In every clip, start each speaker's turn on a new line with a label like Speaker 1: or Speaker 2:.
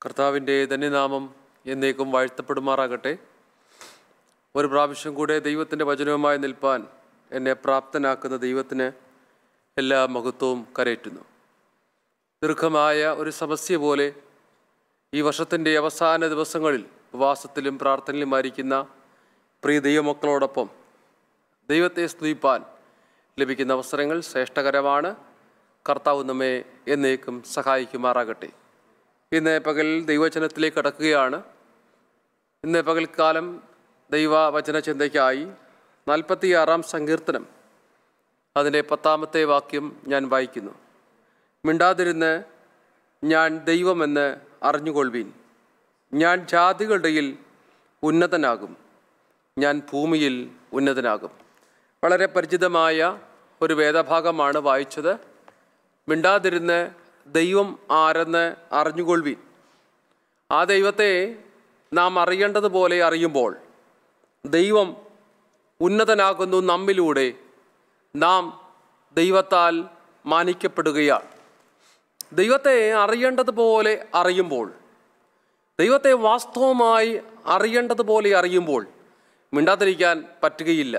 Speaker 1: കർത്താവിൻ്റെ ധന്യനാമം എന്നേക്കും വാഴ്ത്തപ്പെടുമാറാകട്ടെ ഒരു പ്രാവശ്യം കൂടെ ദൈവത്തിൻ്റെ വചനവുമായി നിൽപ്പാൻ എന്നെ പ്രാപ്തനാക്കുന്ന ദൈവത്തിന് എല്ലാ മഹത്വവും കരയറ്റുന്നു ദീർഘമായ ഒരു സമസ്യ പോലെ ഈ വർഷത്തിൻ്റെ അവസാന ദിവസങ്ങളിൽ ഉപവാസത്തിലും പ്രാർത്ഥനയിലുമായിരിക്കുന്ന പ്രിയ ദൈവമക്കളോടൊപ്പം ദൈവത്തെ സ്തുതിപ്പാൻ ലഭിക്കുന്ന അവസരങ്ങൾ ശ്രേഷ്ഠകരമാണ് കർത്താവ് നമ്മെ എന്നേക്കും സഹായിക്കുമാറാകട്ടെ ഇന്ന് പകൽ ദൈവവചനത്തിലേക്ക് കടക്കുകയാണ് ഇന്ന് പകൽക്കാലം ദൈവവചന ചിന്തയ്ക്കായി നാൽപ്പത്തിയാറാം സങ്കീർത്തനം അതിൻ്റെ പത്താമത്തെ വാക്യം ഞാൻ വായിക്കുന്നു മിണ്ടാതിരുന്ന് ഞാൻ ദൈവമെന്ന് അറിഞ്ഞുകൊള്ളുവീൻ ഞാൻ ജാതികളുടെയിൽ ഉന്നതനാകും ഞാൻ ഭൂമിയിൽ ഉന്നതനാകും വളരെ പരിചിതമായ ഒരു വേദഭാഗമാണ് വായിച്ചത് മിണ്ടാതിരുന്ന് ദൈവം ആരെന്ന് അറിഞ്ഞുകൊള്ളുവീൻ ആ ദൈവത്തെ നാം അറിയേണ്ടതുപോലെ അറിയുമ്പോൾ ദൈവം ഉന്നതനാകുന്നു നമ്മിലൂടെ നാം ദൈവത്താൽ മാനിക്കപ്പെടുകയാണ് ദൈവത്തെ അറിയേണ്ടതുപോലെ അറിയുമ്പോൾ ദൈവത്തെ വാസ്തവമായി അറിയേണ്ടതുപോലെ അറിയുമ്പോൾ മിണ്ടാതിരിക്കാൻ പറ്റുകയില്ല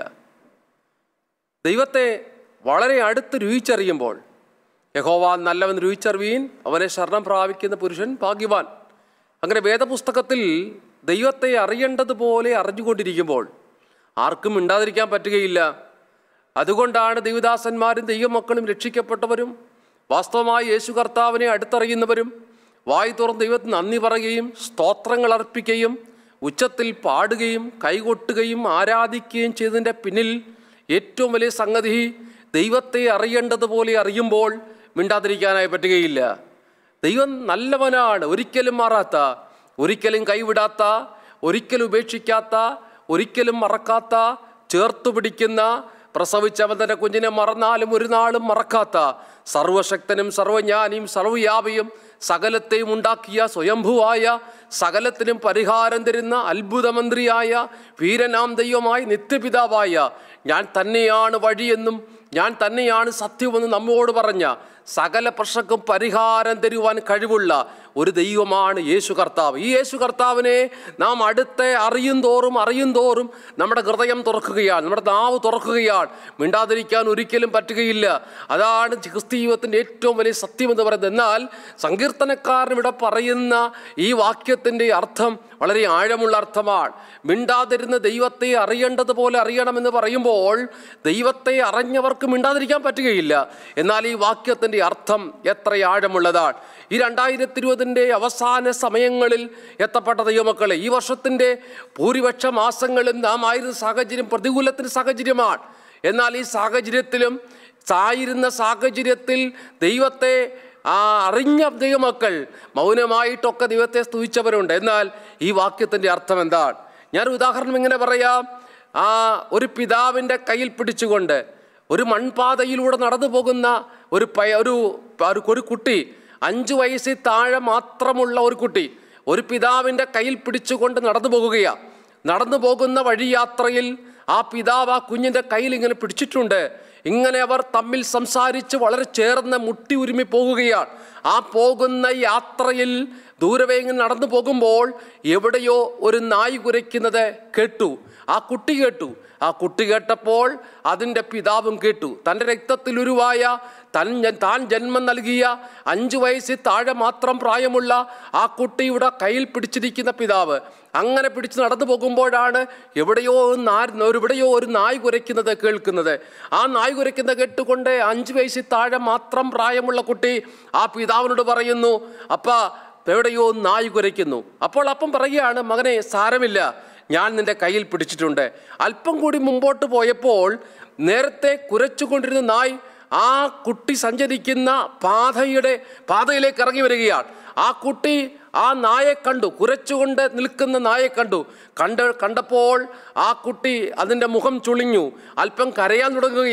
Speaker 1: ദൈവത്തെ വളരെ അടുത്ത് രുചിച്ചറിയുമ്പോൾ യഹോവ നല്ലവൻ രുചിച്ചറിവീൻ അവനെ ശരണം പ്രാപിക്കുന്ന പുരുഷൻ ഭാഗ്യവാൻ അങ്ങനെ വേദപുസ്തകത്തിൽ ദൈവത്തെ അറിയേണ്ടതുപോലെ അറിഞ്ഞുകൊണ്ടിരിക്കുമ്പോൾ ആർക്കും മിണ്ടാതിരിക്കാൻ പറ്റുകയില്ല അതുകൊണ്ടാണ് ദൈവദാസന്മാരും ദൈവമക്കളും രക്ഷിക്കപ്പെട്ടവരും വാസ്തവമായി യേശു കർത്താവിനെ അടുത്തറിയുന്നവരും വായി തുറന്ന് ദൈവത്തിന് നന്ദി പറയുകയും സ്തോത്രങ്ങൾ അർപ്പിക്കുകയും ഉച്ചത്തിൽ പാടുകയും കൈകൊട്ടുകയും ആരാധിക്കുകയും ചെയ്തതിൻ്റെ പിന്നിൽ ഏറ്റവും വലിയ സംഗതി ദൈവത്തെ അറിയേണ്ടതുപോലെ അറിയുമ്പോൾ മിണ്ടാതിരിക്കാനായി പറ്റുകയില്ല ദൈവം നല്ലവനാണ് ഒരിക്കലും മാറാത്ത ഒരിക്കലും കൈവിടാത്ത ഒരിക്കലും ഉപേക്ഷിക്കാത്ത ഒരിക്കലും മറക്കാത്ത ചേർത്തു പിടിക്കുന്ന പ്രസവിച്ചവൻ തന്റെ കുഞ്ഞിനെ മറന്നാലും ഒരു നാളും മറക്കാത്ത സർവശക്തനും സർവജ്ഞാനിയും സർവ്വയാപിയും സകലത്തെയും ഉണ്ടാക്കിയ സ്വയംഭുവായ സകലത്തിനും പരിഹാരം തരുന്ന അത്ഭുതമന്ത്രിയായ വീരനാം ദൈവമായ നിത്യപിതാവായ ഞാൻ തന്നെയാണ് വഴിയെന്നും ഞാൻ തന്നെയാണ് സത്യമെന്ന് നമ്മോട് പറഞ്ഞ സകല പ്രശ്നക്കും പരിഹാരം തരുവാൻ കഴിവുള്ള ഒരു ദൈവമാണ് യേശു കർത്താവ് ഈ യേശു കർത്താവിനെ നാം അടുത്ത് അറിയും തോറും അറിയും തോറും നമ്മുടെ ഹൃദയം തുറക്കുകയാണ് നമ്മുടെ നാവ് തുറക്കുകയാണ് മിണ്ടാതിരിക്കാൻ ഒരിക്കലും പറ്റുകയില്ല അതാണ് ക്രിസ്തീയത്തിൻ്റെ ഏറ്റവും വലിയ സത്യമെന്ന് പറയുന്നത് എന്നാൽ സങ്കീർത്തനക്കാരൻ ഇവിടെ പറയുന്ന ഈ വാക്യത്തിൻ്റെ അർത്ഥം വളരെ ആഴമുള്ള അർത്ഥമാണ് മിണ്ടാതിരുന്ന ദൈവത്തെ അറിയേണ്ടതുപോലെ അറിയണമെന്ന് പറയുമ്പോൾ ദൈവത്തെ അറിഞ്ഞവർക്ക് മിണ്ടാതിരിക്കാൻ പറ്റുകയില്ല എന്നാൽ ഈ വാക്യത്തിൻ്റെ അർത്ഥം എത്ര ആഴമുള്ളതാണ് ഈ രണ്ടായിരത്തി ഇരുപതിൻ്റെ അവസാന സമയങ്ങളിൽ എത്തപ്പെട്ട ദൈവമക്കളെ ഈ വർഷത്തിൻ്റെ ഭൂരിപക്ഷ മാസങ്ങളിൽ നാം ആയിരുന്ന സാഹചര്യം പ്രതികൂലത്തിന് സാഹചര്യമാണ് എന്നാൽ ഈ സാഹചര്യത്തിലും ആയിരുന്ന സാഹചര്യത്തിൽ ദൈവത്തെ ആ അറിഞ്ഞ ദൈവമക്കൾ മൗനമായിട്ടൊക്കെ ദൈവത്തെ സ്തുതിച്ചവരുണ്ട് എന്നാൽ ഈ വാക്യത്തിൻ്റെ അർത്ഥം എന്താണ് ഞാൻ ഉദാഹരണം ഇങ്ങനെ പറയാം ആ ഒരു പിതാവിൻ്റെ കയ്യിൽ പിടിച്ചുകൊണ്ട് ഒരു മൺപാതയിലൂടെ നടന്നു പോകുന്ന ഒരു പയ ഒരു ഒരു- ഒരു കുട്ടി അഞ്ചു വയസ്സിൽ താഴെ മാത്രമുള്ള ഒരു കുട്ടി ഒരു പിതാവിൻ്റെ കയ്യിൽ പിടിച്ചുകൊണ്ട് നടന്നു പോകുകയാണ് നടന്നു പോകുന്ന വഴിയാത്രയിൽ ആ പിതാവ് ആ കുഞ്ഞിൻ്റെ കയ്യിൽ ഇങ്ങനെ പിടിച്ചിട്ടുണ്ട് ഇങ്ങനെ അവർ തമ്മിൽ സംസാരിച്ച് വളരെ ചേർന്ന് മുട്ടി ഉരുമി പോകുകയാണ് ആ പോകുന്ന യാത്രയിൽ ദൂരവേ ഇങ്ങനെ നടന്നു പോകുമ്പോൾ എവിടെയോ ഒരു നായ് കുരയ്ക്കുന്നത് കേട്ടു ആ കുട്ടി കേട്ടു ആ കുട്ടി കേട്ടപ്പോൾ അതിൻ്റെ പിതാവും കേട്ടു തൻ്റെ രക്തത്തിൽ ഉരുവായ തൻ താൻ ജന്മം നൽകിയ അഞ്ചു വയസ്സിൽ താഴെ മാത്രം പ്രായമുള്ള ആ കുട്ടിയുടെ കയ്യിൽ പിടിച്ചിരിക്കുന്ന പിതാവ് അങ്ങനെ പിടിച്ച് നടന്നു പോകുമ്പോഴാണ് എവിടെയോ നാ- എവിടെയോ ഒരു നായ് കുരയ്ക്കുന്നത് കേൾക്കുന്നത് ആ നായ് കുരയ്ക്കുന്നത് കേട്ടുകൊണ്ട് അഞ്ചു വയസ്സിൽ താഴെ മാത്രം പ്രായമുള്ള കുട്ടി ആ പിതാവിനോട് പറയുന്നു അപ്പ എവിടെയോ നായ് കുരയ്ക്കുന്നു അപ്പോൾ അപ്പം പറയുകയാണ് മകനെ സാരമില്ല ഞാൻ നിന്റെ കയ്യിൽ പിടിച്ചിട്ടുണ്ട് അല്പം കൂടി മുമ്പോട്ട് പോയപ്പോൾ നേരത്തെ കുരച്ചുകൊണ്ടിരുന്ന നായ് ആ കുട്ടി സഞ്ചരിക്കുന്ന പാതയുടെ പാതയിലേക്ക് ഇറങ്ങി വരികയാണ് ആ കുട്ടി ആ നായെ കണ്ടു കുരച്ചുകൊണ്ട് നിൽക്കുന്ന നായെ കണ്ടു കണ്ട് കണ്ടപ്പോൾ ആ കുട്ടി അതിൻ്റെ മുഖം ചുളിഞ്ഞു അല്പം കരയാൻ തുടങ്ങുകയാണ്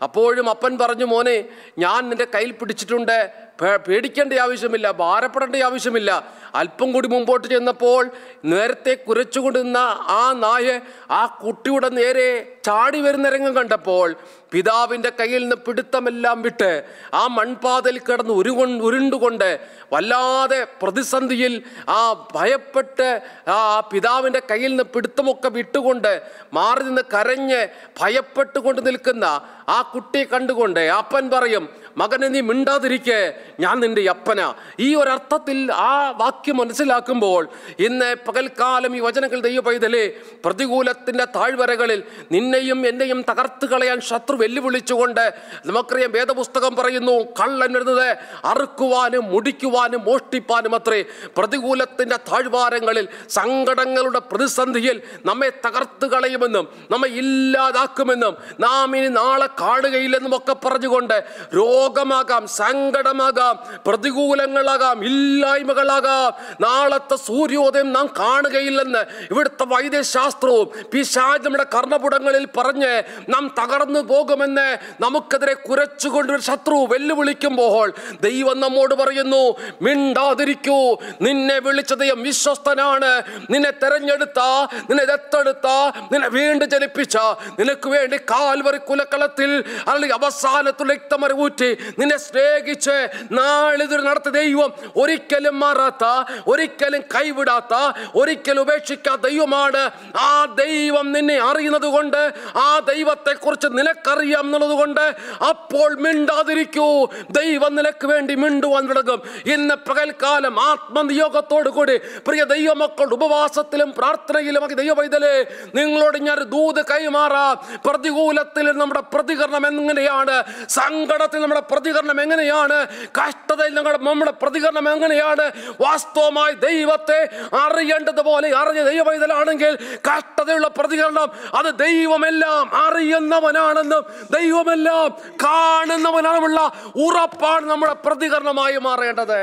Speaker 1: അപ്പോഴും അപ്പൻ പറഞ്ഞു മോനെ ഞാൻ നിന്റെ കയ്യിൽ പിടിച്ചിട്ടുണ്ട് പേ- പേടിക്കേണ്ട ആവശ്യമില്ല ഭാരപ്പെടേണ്ട ആവശ്യമില്ല അല്പം കൂടി മുമ്പോട്ട് ചെന്നപ്പോൾ നേരത്തെ കുരച്ചുകൊണ്ടിരുന്ന ആ നായ ആ കുട്ടിയുടെ നേരെ ചാടി വരുന്ന രംഗം കണ്ടപ്പോൾ പിതാവിൻ്റെ കയ്യിൽ നിന്ന് പിടുത്തമെല്ലാം വിട്ട് ആ മൺപാതയിൽ കിടന്ന് ഉരുകൊ ഉരുണ്ടുകൊണ്ട് വല്ലാതെ പ്രതിസന്ധിയിൽ ആ ഭയപ്പെട്ട് ആ പിതാവിൻ്റെ കയ്യിൽ നിന്ന് പിടുത്തമൊക്കെ വിട്ടുകൊണ്ട് മാറി നിന്ന് കരഞ്ഞ് ഭയപ്പെട്ടുകൊണ്ട് നിൽക്കുന്ന ആ കുട്ടിയെ കണ്ടുകൊണ്ട് അപ്പൻ പറയും മകനെ നീ മിണ്ടാതിരിക്കെ ഞാൻ നിന്റെ അപ്പന ഈ ഒരർത്ഥത്തിൽ ആ വാക്യം മനസ്സിലാക്കുമ്പോൾ ഇന്ന് പകൽക്കാലം ഈ വചനങ്ങൾ ദൈവ പൈതലേ പ്രതികൂലത്തിൻ്റെ താഴ്വരകളിൽ നിന്നെയും എന്നെയും തകർത്ത് കളയാൻ ശത്രു വെല്ലുവിളിച്ചുകൊണ്ട് നമുക്കറിയാം വേദപുസ്തകം പറയുന്നു കള്ളൻ വരുന്നത് അറുക്കുവാനും മുടിക്കുവാനും മോഷ്ടിപ്പാനും അത്രേ പ്രതികൂലത്തിൻ്റെ താഴ്വാരങ്ങളിൽ സങ്കടങ്ങളുടെ പ്രതിസന്ധിയിൽ നമ്മെ തകർത്ത് കളയുമെന്നും നമ്മെ ഇല്ലാതാക്കുമെന്നും നാം ഇനി നാളെ കാണുകയില്ലെന്നും ഒക്കെ പറഞ്ഞുകൊണ്ട് രോഗമാകാം സങ്കടമാകാം പ്രതികൂലങ്ങളാകാം ഇല്ലായ്മകളാകാം നാളത്തെ സൂര്യോദയം നാം കാണുകയില്ലെന്ന് ഇവിടുത്തെ വൈദ്യശാസ്ത്രവും പിശാജ് നമ്മുടെ കർണപുടങ്ങളിൽ പറഞ്ഞ് നാം തകർന്നു പോകുമെന്ന് നമുക്കെതിരെ കുരച്ചുകൊണ്ട് ഒരു ശത്രു വെല്ലുവിളിക്കുമ്പോൾ ദൈവം നമ്മോട് പറയുന്നു മിണ്ടാതിരിക്കൂ നിന്നെ വിളിച്ച ദൈവം വിശ്വസ്തനാണ് നിന്നെ തെരഞ്ഞെടുത്ത നിന്നെ ദത്തെടുത്ത നിന്നെ വീണ്ടും ജനിപ്പിച്ച നിനക്ക് വേണ്ടി കാൽവറി കുലക്കളത്തിൽ അല്ലെങ്കിൽ അവസാനത്തുള്ള രക്തമറി ഊറ്റി നിന്നെ സ്നേഹിച്ച് നാളിതൊരു നടത്ത ദൈവം ഒരിക്കലും മാറാത്ത ഒരിക്കലും കൈവിടാത്ത ഒരിക്കലും ഉപേക്ഷിക്കാത്ത ദൈവമാണ് ആ ദൈവം നിന്നെ അറിയുന്നത് കൊണ്ട് ആ ദൈവത്തെ കുറിച്ച് നിനക്കറിയാം എന്നുള്ളത് കൊണ്ട് അപ്പോൾ മിണ്ടാതിരിക്കൂ ദൈവം നിനക്ക് വേണ്ടി മിണ്ടുവാൻ തുടങ്ങും ഇന്ന് പകൽക്കാലം ആത്മനിയോഗത്തോടു കൂടി പ്രിയ ദൈവമക്കളുടെ ഉപവാസത്തിലും പ്രാർത്ഥനയിലും ഒക്കെ ദൈവ പൈതലേ നിങ്ങളോട് ഞാൻ ഒരു ദൂത് കൈമാറാം പ്രതികൂലത്തിൽ നമ്മുടെ പ്രതികരണം എങ്ങനെയാണ് സങ്കടത്തിൽ നമ്മുടെ പ്രതികരണം എങ്ങനെയാണ് കഷ്ടതയിൽ നമ്മുടെ നമ്മുടെ പ്രതികരണം എങ്ങനെയാണ് വാസ്തവമായി ദൈവത്തെ അറിയേണ്ടതുപോലെ അറിഞ്ഞ ദൈവ പൈതലാണെങ്കിൽ കഷ്ടതയുള്ള പ്രതികരണം അത് ദൈവമെല്ലാം അറിയുന്നവനാണെന്നും ദൈവമെല്ലാം കാണുന്നവനാണെന്നുള്ള ഉറപ്പാണ് നമ്മുടെ പ്രതികരണമായി മാറേണ്ടത്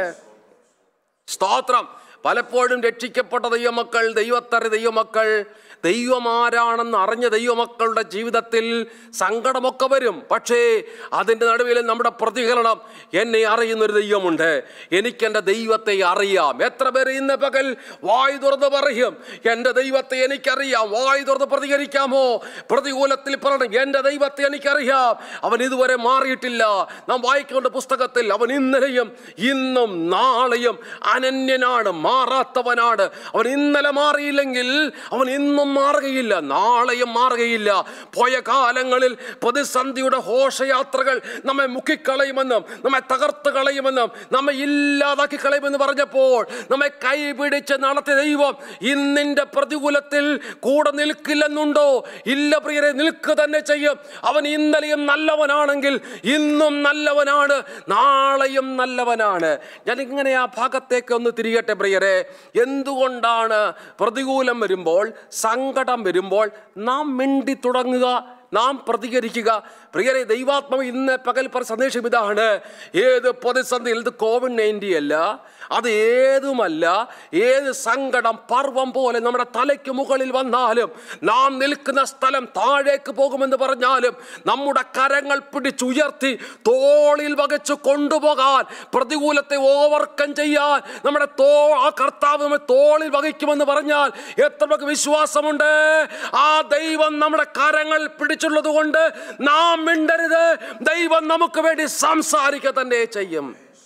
Speaker 1: സ്തോത്രം പലപ്പോഴും രക്ഷിക്കപ്പെട്ട ദൈവമക്കൾ ദൈവത്തറി ദൈവമക്കൾ ദൈവമാരാണെന്ന് അറിഞ്ഞ ദൈവമക്കളുടെ ജീവിതത്തിൽ സങ്കടമൊക്കെ വരും പക്ഷേ അതിൻ്റെ നടുവിൽ നമ്മുടെ പ്രതികരണം എന്നെ അറിയുന്നൊരു ദൈവമുണ്ട് എനിക്കെൻ്റെ ദൈവത്തെ അറിയാം എത്ര പേര് ഇന്ന് പകൽ വായു തുറന്ന് പറയും എൻ്റെ ദൈവത്തെ എനിക്കറിയാം വായു തുറന്ന് പ്രതികരിക്കാമോ പ്രതികൂലത്തിൽ പറയണം എൻ്റെ ദൈവത്തെ എനിക്കറിയാം അവൻ ഇതുവരെ മാറിയിട്ടില്ല നാം വായിക്കേണ്ട പുസ്തകത്തിൽ അവൻ ഇന്നലെയും ഇന്നും നാളെയും അനന്യനാണ് മാറാത്തവനാണ് അവൻ ഇന്നലെ മാറിയില്ലെങ്കിൽ അവൻ ഇന്നും മാറുകയില്ല നാളെയും മാറുകയില്ല പോയ കാലങ്ങളിൽ പ്രതിസന്ധിയുടെ ഘോഷയാത്രകൾ നമ്മെ മുക്കിക്കളയുമെന്നും നമ്മെ തകർത്ത് കളയുമെന്നും നമ്മെ ഇല്ലാതാക്കി കളയുമെന്ന് പറഞ്ഞപ്പോൾ നമ്മെ കൈപിടിച്ച് നടത്തിയ ദൈവം ഇന്നിന്റെ പ്രതികൂലത്തിൽ കൂടെ നിൽക്കില്ലെന്നുണ്ടോ ഇല്ല പ്രിയരെ നിൽക്കുക തന്നെ ചെയ്യും അവൻ ഇന്നലെയും നല്ലവനാണെങ്കിൽ ഇന്നും നല്ലവനാണ് നാളെയും നല്ലവനാണ് ഞാൻ ഇങ്ങനെ ആ ഭാഗത്തേക്ക് ഒന്ന് തിരികട്ടെ പ്രിയരെ എന്തുകൊണ്ടാണ് പ്രതികൂലം വരുമ്പോൾ സങ്കടം വരുമ്പോൾ നാം മിണ്ടി തുടങ്ങുക നാം പ്രതികരിക്കുക പ്രിയരെ ദൈവാത്മാവ് ഇന്ന് പകൽ പറ സന്ദേശം ഇതാണ് ഏത് പ്രതിസന്ധിയിൽ ഇത് കോവിഡ് നയൻറ്റീൻ അല്ല അത് ഏതുമല്ല ഏത് സങ്കടം പർവം പോലെ നമ്മുടെ തലയ്ക്ക് മുകളിൽ വന്നാലും നാം നിൽക്കുന്ന സ്ഥലം താഴേക്ക് പോകുമെന്ന് പറഞ്ഞാലും നമ്മുടെ കരങ്ങൾ പിടിച്ചുയർത്തി തോളിൽ വകച്ച് കൊണ്ടുപോകാൻ പ്രതികൂലത്തെ ഓവർകം ചെയ്യാൻ നമ്മുടെ തോ ആ കർത്താവ് നമ്മെ തോളിൽ വഹിക്കുമെന്ന് പറഞ്ഞാൽ എത്ര പേർക്ക് വിശ്വാസമുണ്ട് ആ ദൈവം നമ്മുടെ കരങ്ങൾ പിടിച്ചുള്ളത് കൊണ്ട് നാം മിണ്ടരുത് ദൈവം നമുക്ക് വേണ്ടി സംസാരിക്കുക തന്നെ ചെയ്യും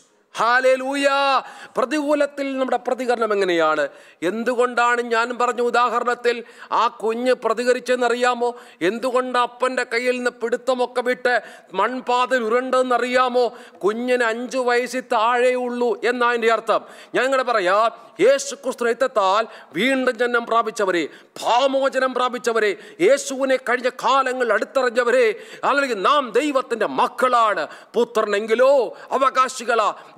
Speaker 1: ഹാലേലൂയ പ്രതികൂലത്തിൽ നമ്മുടെ പ്രതികരണം എങ്ങനെയാണ് എന്തുകൊണ്ടാണ് ഞാൻ പറഞ്ഞ ഉദാഹരണത്തിൽ ആ കുഞ്ഞ് പ്രതികരിച്ചെന്നറിയാമോ എന്തുകൊണ്ട് അപ്പൻ്റെ കയ്യിൽ നിന്ന് പിടുത്തമൊക്കെ വിട്ട് മൺപാതയിൽ ഉരുണ്ടെന്നറിയാമോ കുഞ്ഞിന് അഞ്ചു വയസ്സിൽ താഴെ ഉള്ളൂ എന്നതിൻ്റെ അർത്ഥം ഞാൻ ഇങ്ങനെ പറയാം യേശു ക്രിസ്തു രക്തത്താൽ വീണ്ടും ജന്മം പ്രാപിച്ചവരെ ഭാമോചനം പ്രാപിച്ചവരെ യേശുവിനെ കഴിഞ്ഞ കാലങ്ങൾ അടുത്തറിഞ്ഞവരെ അല്ലെങ്കിൽ നാം ദൈവത്തിൻ്റെ മക്കളാണ് പുത്രനെങ്കിലോ അവകാശികളാ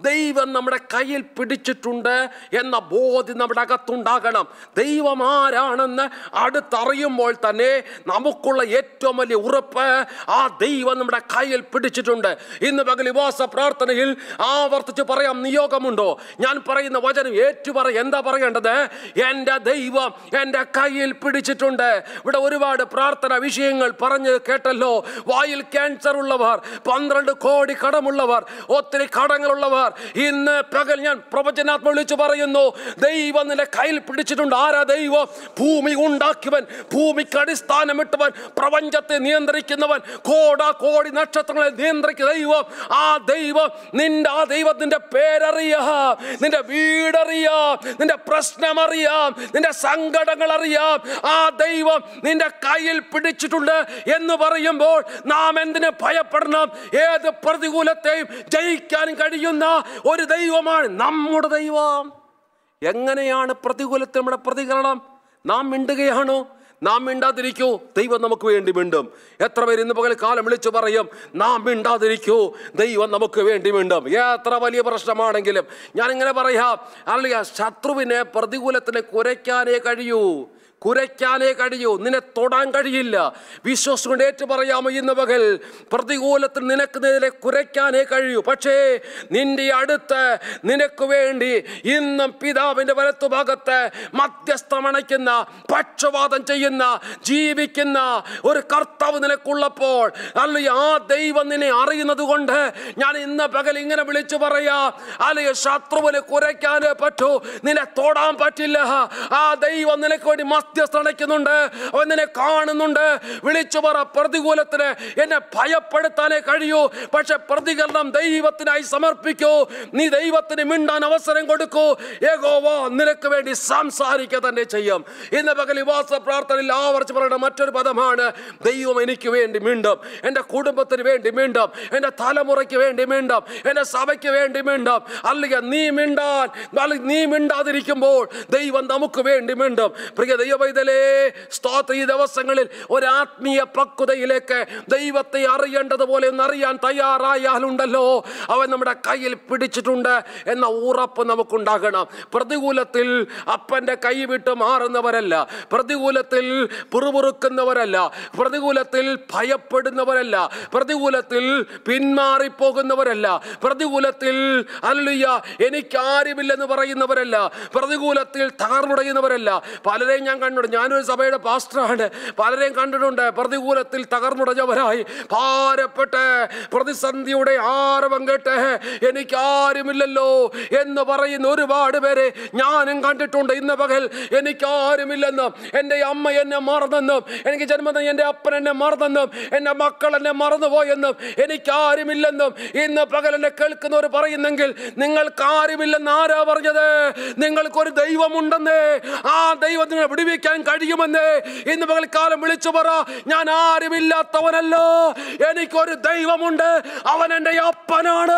Speaker 1: ദൈവം നമ്മുടെ കയ്യിൽ പിടിച്ചിട്ടുണ്ട് എന്ന ബോധ്യം നമ്മുടെ അകത്തുണ്ടാകണം ദൈവം ആരാണെന്ന് അടുത്തറിയുമ്പോൾ തന്നെ നമുക്കുള്ള ഏറ്റവും വലിയ ഉറപ്പ് ആ ദൈവം നമ്മുടെ കയ്യിൽ പിടിച്ചിട്ടുണ്ട് ഇന്ന് പകൽ ഉപവാസ പ്രാർത്ഥനയിൽ ആവർത്തിച്ച് പറയാം നിയോഗമുണ്ടോ ഞാൻ പറയുന്ന വചനം ഏറ്റുപറ എന്താ പറയേണ്ടത് എൻ്റെ ദൈവം എൻ്റെ കയ്യിൽ പിടിച്ചിട്ടുണ്ട് ഇവിടെ ഒരുപാട് പ്രാർത്ഥന വിഷയങ്ങൾ പറഞ്ഞ് കേട്ടല്ലോ വായിൽ ക്യാൻസർ ഉള്ളവർ പന്ത്രണ്ട് കോടി കടമുള്ളവർ ഒത്തിരി കടങ്ങളുള്ളവർ ഇന്ന് പകൽ ഞാൻ പ്രവചനാത്മ വിളിച്ചു പറയുന്നു ദൈവം നിന്റെ കയ്യിൽ പിടിച്ചിട്ടുണ്ട് ആരാ ദൈവം ഭൂമി ഉണ്ടാക്കിയവൻ ഭൂമിക്ക് അടിസ്ഥാനമിട്ടവൻ പ്രപഞ്ചത്തെ നിയന്ത്രിക്കുന്നവൻ കോടാ കോടി നക്ഷത്രങ്ങളെ നിയന്ത്രിക്കുന്ന ദൈവം ആ ദൈവം നിന്റെ ആ ദൈവത്തിന്റെ പേരറിയാം നിന്റെ വീടറിയാം നിന്റെ പ്രശ്നം അറിയാം നിന്റെ സങ്കടങ്ങൾ അറിയാം ആ ദൈവം നിന്റെ കയ്യിൽ പിടിച്ചിട്ടുണ്ട് എന്ന് പറയുമ്പോൾ നാം എന്തിനു ഭയപ്പെടണം ഏത് പ്രതികൂലത്തെയും ജയിക്കാൻ കഴിയുന്ന ഒരു ദൈവമാണ് നമ്മുടെ ദൈവം എങ്ങനെയാണ് പ്രതികൂലത്തിൽ നമ്മുടെ പ്രതികരണം നാം മിണ്ടുകയാണോ നാം മിണ്ടാതിരിക്കൂ ദൈവം നമുക്ക് വേണ്ടി മിണ്ടും എത്ര പേര് ഇന്ന് പകൽ കാലം വിളിച്ചു പറയും നാം മിണ്ടാതിരിക്കൂ ദൈവം നമുക്ക് വേണ്ടി മിണ്ടും എത്ര വലിയ പ്രശ്നമാണെങ്കിലും ഞാൻ ഇങ്ങനെ പറയാം അല്ല ശത്രുവിനെ പ്രതികൂലത്തിന് കുരയ്ക്കാനേ കഴിയൂ കുരയ്ക്കാനേ കഴിയൂ നിന്നെ തൊടാൻ കഴിയില്ല വിശ്വാസം കൊണ്ട് ഏറ്റു പറയാമോ ഇന്ന് പകൽ പ്രതികൂലത്തിൽ നിനക്ക് നേരെ കുരയ്ക്കാനേ കഴിയൂ പക്ഷേ നിന്റെ അടുത്ത് നിനക്ക് വേണ്ടി ഇന്നും പിതാവിന്റെ വലത്തുഭാഗത്ത് മധ്യസ്ഥമണയ്ക്കുന്ന പക്ഷപാതം ചെയ്യുന്ന ജീവിക്കുന്ന ഒരു കർത്താവ് നിനക്കുള്ളപ്പോൾ അല്ലെങ്കിൽ ആ ദൈവം നിന്നെ അറിയുന്നത് കൊണ്ട് ഞാൻ ഇന്ന് പകൽ ഇങ്ങനെ വിളിച്ചു പറയാ അല്ലെങ്കിൽ ശത്രുവിനെ കുരയ്ക്കാനേ പറ്റൂ നിന്നെ തൊടാൻ പറ്റില്ല ആ ദൈവം നിനക്ക് വേണ്ടി മധ്യസ്ഥണയ്ക്കുന്നുണ്ട് അവൻ നിന്നെ കാണുന്നുണ്ട് വിളിച്ചു പറ പ്രതികൂലത്തിന് എന്നെ ഭയപ്പെടുത്താനേ കഴിയൂ പക്ഷെ പ്രതികരണം ദൈവത്തിനായി സമർപ്പിക്കൂ നീ ദൈവത്തിന് മിണ്ടാൻ അവസരം കൊടുക്കൂ ഏകോവ നിനക്ക് വേണ്ടി സംസാരിക്കുക തന്നെ ചെയ്യും ഇന്ന് പകൽ വിവാസ പ്രാർത്ഥനയിൽ ആവർത്തിച്ച് പറയുന്ന മറ്റൊരു പദമാണ് ദൈവം എനിക്ക് വേണ്ടി മിണ്ടും എൻ്റെ കുടുംബത്തിന് വേണ്ടി മിണ്ടും എൻ്റെ തലമുറയ്ക്ക് വേണ്ടി മിണ്ടും എൻ്റെ സഭയ്ക്ക് വേണ്ടി മിണ്ടും അല്ലെങ്കിൽ നീ മിണ്ടാൻ അല്ലെങ്കിൽ നീ മിണ്ടാതിരിക്കുമ്പോൾ ദൈവം നമുക്ക് വേണ്ടി മിണ്ടും പ്രിയ ദൈവവൈതലേ സ്തോത്ര ഈ ദിവസങ്ങളിൽ ഒരു ആത്മീയ പക്വതയിലേക്ക് ദൈവത്തെ അറിയേണ്ടതുപോലെ ഒന്ന് അറിയാൻ തയ്യാറായാലുണ്ടല്ലോ അവൻ നമ്മുടെ കയ്യിൽ പിടിച്ചിട്ടുണ്ട് എന്ന ഉറപ്പ് നമുക്കുണ്ടാകണം പ്രതികൂലത്തിൽ അപ്പൻ്റെ കൈ വിട്ട് മാറുന്നവരല്ല പ്രതികൂലത്തിൽ പിറുപിറുക്കുന്നവരല്ല പ്രതികൂലത്തിൽ ഭയപ്പെടുന്നവരല്ല പ്രതികൂലത്തിൽ പിന്മാറിപ്പോകുന്നവരല്ല പ്രതികൂലത്തിൽ അല്ലുയ്യ എനിക്കാരുമില്ലെന്ന് പറയുന്നവരല്ല പ്രതികൂലത്തിൽ തകർന്നുടയുന്നവരല്ല പലരെയും ഞാൻ കണ്ടിട്ടുണ്ട് ഞാനൊരു സഭയുടെ പാസ്റ്ററാണ് പലരെയും കണ്ടിട്ടുണ്ട് പ്രതികൂലത്തിൽ തകർന്നുടഞ്ഞവരായി ഭാരപ്പെട്ട് പ്രതിസന്ധിയുടെ ആരവം കേട്ട് എനിക്കാരുമില്ലല്ലോ എന്ന് പറയുന്ന ഒരുപാട് പേരെ ഞാനും കണ്ടിട്ടുണ്ട് ഇന്ന് പകൽ എനിക്കാരുമില്ലെന്നും എൻ്റെ അമ്മ എന്നെ മറന്നെന്നും എനിക്ക് ജന്മം എൻ്റെ അപ്പൻ എന്നെ മറന്നെന്നും എൻ്റെ മക്കൾ എന്നെ മറന്നുപോയെന്നും എനിക്കാരുമില്ലെന്നും ഇന്ന് പകൽ എന്നെ കേൾക്കുന്നവർ പറയുന്നെങ്കിൽ നിങ്ങൾക്കാരുമില്ലെന്ന് ആരാ പറഞ്ഞത് നിങ്ങൾക്കൊരു ദൈവമുണ്ടെന്നേ ആ ദൈവത്തിനെ വിടുവിക്കാൻ കഴിയുമെന്ന് ഇന്ന് പകൽ കാലം വിളിച്ചു പറ ഞാൻ ആരുമില്ലാത്തവനല്ലോ എനിക്കൊരു ദൈവമുണ്ട് അവൻ എൻ്റെ അപ്പനാണ്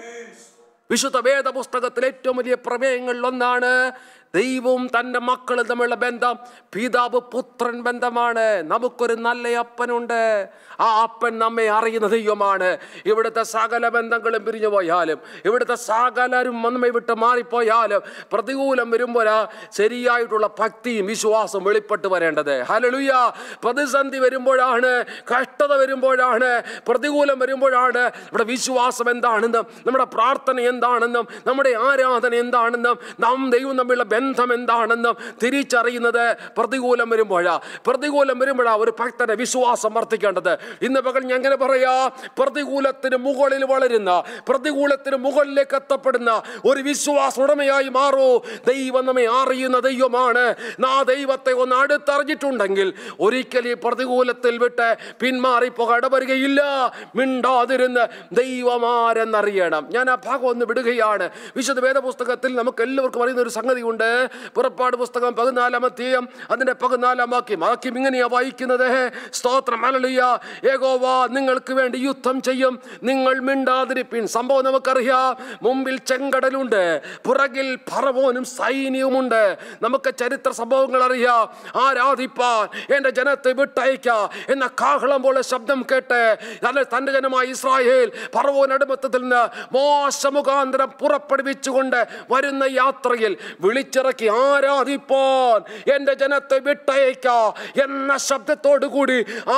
Speaker 1: വിശുദ്ധ വേദ പുസ്തകത്തിൽ ഏറ്റവും വലിയ പ്രമേയങ്ങളിൽ ഒന്നാണ് ദൈവവും തൻ്റെ മക്കളും തമ്മിലുള്ള ബന്ധം പിതാവ് പുത്രൻ ബന്ധമാണ് നമുക്കൊരു നല്ല അപ്പനുണ്ട് ആ അപ്പൻ നമ്മെ അറിയുന്ന ദൈവമാണ് ഇവിടുത്തെ സകല ബന്ധങ്ങളും പിരിഞ്ഞു പോയാലും ഇവിടുത്തെ സകലരും നമ്മെ വിട്ട് മാറിപ്പോയാലും പ്രതികൂലം വരുമ്പോഴാ ശരിയായിട്ടുള്ള ഭക്തിയും വിശ്വാസവും വെളിപ്പെട്ട് വരേണ്ടത് ഹലലുയ പ്രതിസന്ധി വരുമ്പോഴാണ് കഷ്ടത വരുമ്പോഴാണ് പ്രതികൂലം വരുമ്പോഴാണ് ഇവിടെ വിശ്വാസം എന്താണെന്നും നമ്മുടെ പ്രാർത്ഥന എന്താണെന്നും നമ്മുടെ ആരാധന എന്താണെന്നും നാം ദൈവം തമ്മിലുള്ള ബന്ധം എന്താണെന്നും തിരിച്ചറിയുന്നത് പ്രതികൂലം വരുമ്പോഴാ പ്രതികൂലം വരുമ്പോഴാ ഒരു ഭക്തന്റെ വിശ്വാസം വർദ്ധിക്കേണ്ടത് ഇന്ന് പകൽ ഞാൻ അങ്ങനെ പറയാ പ്രതികൂലത്തിന് മുകളിൽ വളരുന്ന പ്രതികൂലത്തിന് മുകളിലേക്ക് എത്തപ്പെടുന്ന ഒരു വിശ്വാസ ഉടമയായി മാറൂ ദൈവം നമ്മെ അറിയുന്ന ദൈവമാണ് നാ ദൈവത്തെ ഒന്ന് അടുത്തറിഞ്ഞിട്ടുണ്ടെങ്കിൽ ഒരിക്കലും ഈ പ്രതികൂലത്തിൽ വിട്ട് പിന്മാറിപ്പോകാൻ ഇടവരികയില്ല മിണ്ടാതിരുന്ന് ദൈവമാരെന്നറിയണം ഞാൻ ആ ഭാഗം ഒന്ന് വിടുകയാണ് വിശുദ്ധ വേദപുസ്തകത്തിൽ നമുക്ക് എല്ലാവർക്കും അറിയുന്ന ഒരു സംഗതിയുണ്ട് പുറപ്പാട് പുസ്തകം പതിനാലാം അധ്യായം അതിന്റെ പതിനാലാം വാക്യം വാക്യം ഇങ്ങനെയാ വായിക്കുന്നത് സ്തോത്രം അലളിയ ഏകോവ നിങ്ങൾക്ക് വേണ്ടി യുദ്ധം ചെയ്യും നിങ്ങൾ മിണ്ടാതിരിപ്പിൻ സംഭവം നമുക്കറിയാം മുമ്പിൽ ചെങ്കടലുണ്ട് പുറകിൽ പറവോനും സൈന്യവുമുണ്ട് നമുക്ക് ചരിത്ര സംഭവങ്ങൾ അറിയാം ആരാധിപ്പാൻ എൻ്റെ ജനത്തെ വിട്ടയക്ക എന്ന കാഹളം പോലെ ശബ്ദം കേട്ട് അല്ലെ തൻ്റെ ജനമായ ഇസ്രായേൽ പറവോൻ അടുമത്തത്തിൽ നിന്ന് മോശമുഖാന്തരം പുറപ്പെടുവിച്ചുകൊണ്ട് വരുന്ന യാത്രയിൽ വിളിച്ചിറക്കി ആരാധിപ്പാൻ എൻ്റെ ജനത്തെ വിട്ടയക്ക എന്ന ശബ്ദത്തോടു കൂടി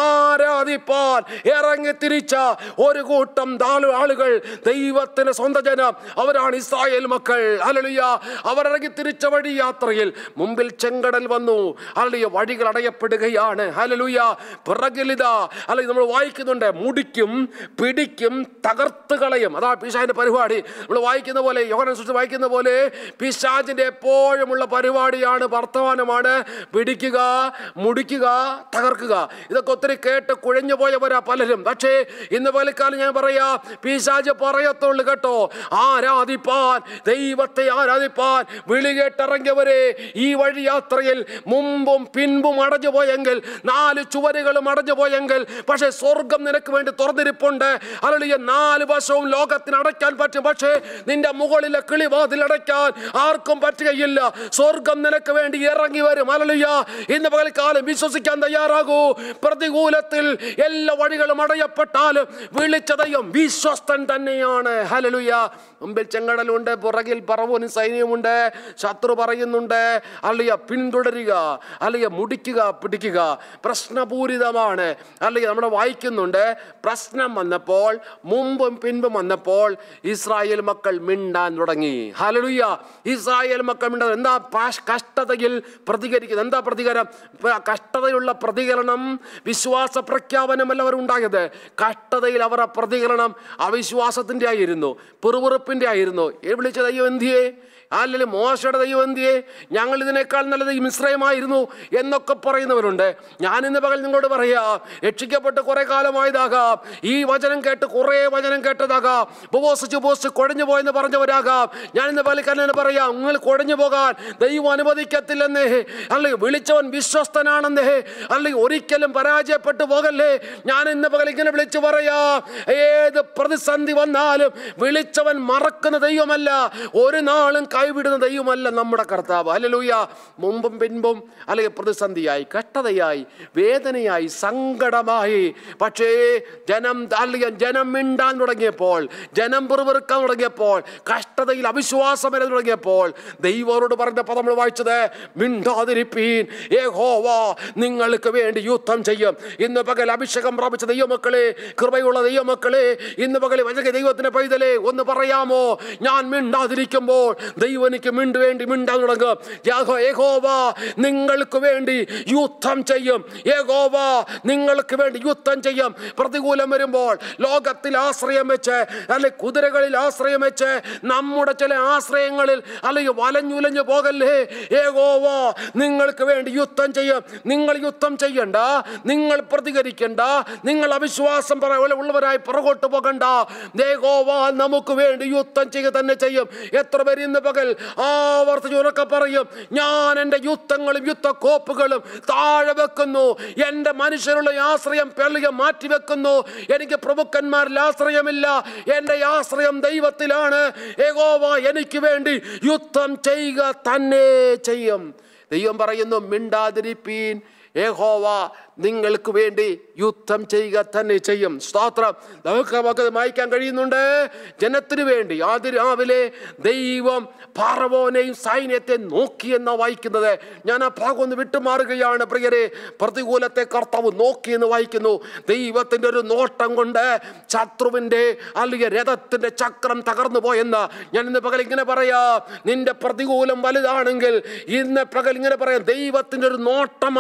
Speaker 1: ആരാധിപ്പാൻ ഇറങ്ങി തിരിച്ച ഒരു കൂട്ടം ദാളു ആളുകൾ ദൈവത്തിന് സ്വന്തം ജനം അവരാണ് ഇസ്രായേൽ മക്കൾ അലളിയ അവർ ഇറങ്ങി തിരിച്ച വഴി യാത്രയിൽ മുമ്പിൽ ചെങ്കടൽ വന്നു അലളിയ വഴികൾ അടയപ്പെടുകയാണ് ഹലലുയ പിറകിലിതാ അല്ലെങ്കിൽ നമ്മൾ വായിക്കുന്നുണ്ട് മുടിക്കും പിടിക്കും തകർത്ത് കളയും അതാ പിശാചിന്റെ പരിപാടി നമ്മൾ വായിക്കുന്ന പോലെ യോഹന സൃഷ്ടി വായിക്കുന്ന പോലെ പിശാചിന്റെ എപ്പോഴുമുള്ള പരിപാടിയാണ് വർത്തമാനമാണ് പിടിക്കുക മുടിക്കുക തകർക്കുക ഇതൊക്കെ ഒത്തിരി കേട്ട് കുഴഞ്ഞു പോയവരാ പലരും പക്ഷേ ഇന്ന് പലക്കാലം ഞാൻ പറയാ പിശാജ് പറയത്തുള്ളൂ കേട്ടോ ആരാധിപ്പാൻ ദൈവത്തെ ആരാധിപ്പാൻ വിളി കേട്ടിറങ്ങിയവരെ ഈ വഴി യാത്രയിൽ മുമ്പും പിൻപും അടഞ്ഞു പോയെങ്കിൽ നാല് ചുവരുകളും അടഞ്ഞു പോയെങ്കിൽ പക്ഷേ സ്വർഗം നിനക്ക് വേണ്ടി തുറന്നിരിപ്പുണ്ട് അലളിയ നാല് വശവും ലോകത്തിന് അടയ്ക്കാൻ പറ്റും പക്ഷേ നിന്റെ മുകളിലെ കിളിവാതിൽ അടയ്ക്കാൻ ആർക്കും പറ്റുകയില്ല സ്വർഗം നിനക്ക് വേണ്ടി ഇറങ്ങി വരും അലളിയ ഇന്ന് പകൽക്കാലം വിശ്വസിക്കാൻ തയ്യാറാകൂ പ്രതികൂലത്തിൽ എല്ലാ വഴികളും അടയപ്പെട്ടാലും വിളിച്ച ദൈവം വിശ്വസ്തൻ തന്നെയാണ് ഹലലുയ മുമ്പിൽ ചെങ്കടലുണ്ട് പുറകിൽ പറവൂനും സൈന്യമുണ്ട് ശത്രു പറയുന്നുണ്ട് അല്ലയ പിന്തുടരുക അല്ലയ മുടിക്കുക പിടിക്കുക പ്രശ്നപൂരിതമാണ് അല്ലെങ്കിൽ നമ്മൾ വായിക്കുന്നുണ്ട് പ്രശ്നം വന്നപ്പോൾ മുമ്പും പിൻപും വന്നപ്പോൾ ഇസ്രായേൽ മക്കൾ മിണ്ടാൻ തുടങ്ങി ഹലലുയ ഇസ്രായേൽ മക്കൾ മിണ്ടാൻ എന്താ പാഷ്- കഷ്ടതയിൽ പ്രതികരിക്കുന്നത് എന്താ പ്രതികരണം പ- കഷ്ടതയുള്ള പ്രതികരണം വിശ്വാസ പ്രഖ്യാപനമല്ല അവർ ഉണ്ടായത് കഷ്ടതയിൽ അവരുടെ പ്രതികരണം അവിശ്വാസത്തിൻ്റെ ആയിരുന്നു പിറുപിറുപ്പിൻ്റെ ആയിരുന്നു ഏ വിളിച്ച ദൈവം എന്തിയേ അല്ലെങ്കിൽ മോശയുടെ ദൈവം എന്തിയേ ഞങ്ങൾ ഇതിനേക്കാൾ നല്ലത് ഈ മിശ്രയമായിരുന്നു എന്നൊക്കെ പറയുന്നവരുണ്ട് ഞാൻ ഇന്ന് പകൽ നിങ്ങളോട് പറയാ രക്ഷിക്കപ്പെട്ട് കുറെ കാലമായതാകാം ഈ വചനം കേട്ട് കുറേ വചനം കേട്ടതാകാം ഉപവസിച്ച് ഉപവസിച്ച് കുഴഞ്ഞു പോയെന്ന് പറഞ്ഞവരാകാം ഞാൻ ഇന്ന് പകൽക്കാരൻ പറയാം നിങ്ങൾ കുഴഞ്ഞു പോകാൻ ദൈവം അനുവദിക്കത്തില്ലെന്നേ അല്ലെങ്കിൽ വിളിച്ചവൻ വിശ്വസ്തനാണെന്നേ അല്ലെങ്കിൽ ഒരിക്കലും പരാജയപ്പെട്ടു പോകല്ലേ ഞാൻ ഇന്ന് പകൽ ഇങ്ങനെ വിളിച്ചു പറയാ ഏത് പ്രതിസന്ധി വന്നാലും വിളിച്ചവൻ മറക്കുന്ന ദൈവമല്ല ഒരു നാളും കൈവിടുന്ന ദൈവമല്ല നമ്മുടെ കർത്താവ് അല്ലലൂയ മുമ്പും പിൻപും അല്ലെങ്കിൽ പ്രതിസന്ധിയായി കഷ്ടതയായി വേദനയായി സങ്കടമായി പക്ഷേ ജനം അല്ലെങ്കിൽ ജനം മിണ്ടാൻ തുടങ്ങിയപ്പോൾ ജനം പിറുപിറുക്കാൻ തുടങ്ങിയപ്പോൾ കഷ്ടതയിൽ അവിശ്വാസം വരാൻ തുടങ്ങിയപ്പോൾ ദൈവരോട് പറഞ്ഞ പദം നമ്മൾ വായിച്ചത് മിണ്ടാതിരിപ്പീൻ ഏഹോവ നിങ്ങൾക്ക് വേണ്ടി യുദ്ധം ചെയ്യും ഇന്ന് പകൽ അഭിഷേകം പ്രാപിച്ച ദൈവമക്കളെ കൃപയുള്ള ദൈവമക്കളെ ഇന്ന് പകൽ വചക ദൈവത്തിന്റെ പൈതലേ ഒന്ന് പറയാമോ ഞാൻ മിണ്ടാതിരിക്കുമ്പോൾ ദൈവം എനിക്ക് മിണ്ടു വേണ്ടി മിണ്ടാൻ തുടങ്ങും യാഹോ ഏഹോവ നിങ്ങൾക്ക് വേണ്ടി യുദ്ധം ചെയ്യും ഏകോവ നിങ്ങൾക്ക് വേണ്ടി യുദ്ധം ചെയ്യും പ്രതികൂലം വരുമ്പോൾ ലോകത്തിൽ ആശ്രയം വെച്ച് അല്ലെ കുതിരകളിൽ ആശ്രയം വെച്ച് നമ്മുടെ ചില ആശ്രയങ്ങളിൽ അല്ലെങ്കിൽ വലഞ്ഞുലഞ്ഞു പോകല്ലേ ഏകോവ നിങ്ങൾക്ക് വേണ്ടി യുദ്ധം ചെയ്യും നിങ്ങൾ യുദ്ധം ചെയ്യണ്ട നിങ്ങൾ പ്രതികരിക്കണ്ട നിങ്ങൾ അവിശ്വാസം പറ- ഉള്ളവരായി പുറകോട്ട് പോകണ്ട ദേഹോവ നമുക്ക് വേണ്ടി യുദ്ധം ചെയ്യുക തന്നെ ചെയ്യും എത്ര പേര് ഇന്ന് പകൽ ആവർത്തിച്ച് ഉറക്കെ പറയും ഞാൻ എൻ്റെ യുദ്ധങ്ങളും യുദ്ധക്കോപ്പുകളും താഴെ വെക്കുന്നു എൻ്റെ മനുഷ്യരുടെ ആശ്രയം പെള്ളിക മാറ്റി വെക്കുന്നു എനിക്ക് പ്രഭുക്കന്മാരിൽ ആശ്രയമില്ല എൻ്റെ ആശ്രയം ദൈവത്തിലാണ് ഏകോവ എനിക്ക് വേണ്ടി യുദ്ധം ചെയ്യുക തന്നെ ചെയ്യും ദൈവം പറയുന്നു മിണ്ടാതിരിപ്പീൻ ഏഹോവ നിങ്ങൾക്ക് വേണ്ടി യുദ്ധം ചെയ്യുക തന്നെ ചെയ്യും സ്തോത്രം നമുക്ക് നമുക്കത് വായിക്കാൻ കഴിയുന്നുണ്ട് ജനത്തിന് വേണ്ടി ആദ്യ രാവിലെ ദൈവം പാറവോനെയും സൈന്യത്തെ നോക്കിയെന്ന വായിക്കുന്നത് ഞാൻ ആ ഭാഗം ഒന്ന് വിട്ടുമാറുകയാണ് പ്രിയരെ പ്രതികൂലത്തെ കർത്താവ് നോക്കിയെന്ന് വായിക്കുന്നു ദൈവത്തിൻ്റെ ഒരു നോട്ടം കൊണ്ട് ശത്രുവിൻ്റെ അല്ലെങ്കിൽ രഥത്തിൻ്റെ ചക്രം തകർന്നു പോയെന്ന് ഞാൻ ഇന്ന് പകൽ ഇങ്ങനെ പറയാം നിന്റെ പ്രതികൂലം വലുതാണെങ്കിൽ ഇന്ന് പകൽ ഇങ്ങനെ പറയാം ദൈവത്തിൻ്റെ ഒരു നോട്ടം മതി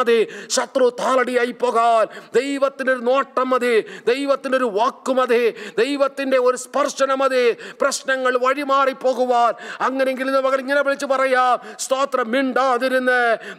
Speaker 1: ശത്രു താളടിയായി പോകാൻ ദൈവത്തിൻ്റെ ഒരു നോട്ടം മതി ദൈവത്തിൻ്റെ ഒരു വാക്ക് മതി ദൈവത്തിൻ്റെ ഒരു സ്പർശനം മതി പ്രശ്നങ്ങൾ വഴിമാറി പോകുവാൻ അങ്ങനെയെങ്കിൽ ഇന്ന് മകൾ ഇങ്ങനെ വിളിച്ച് പറയാം സ്തോത്രം മിണ്ടാതിരുന്ന്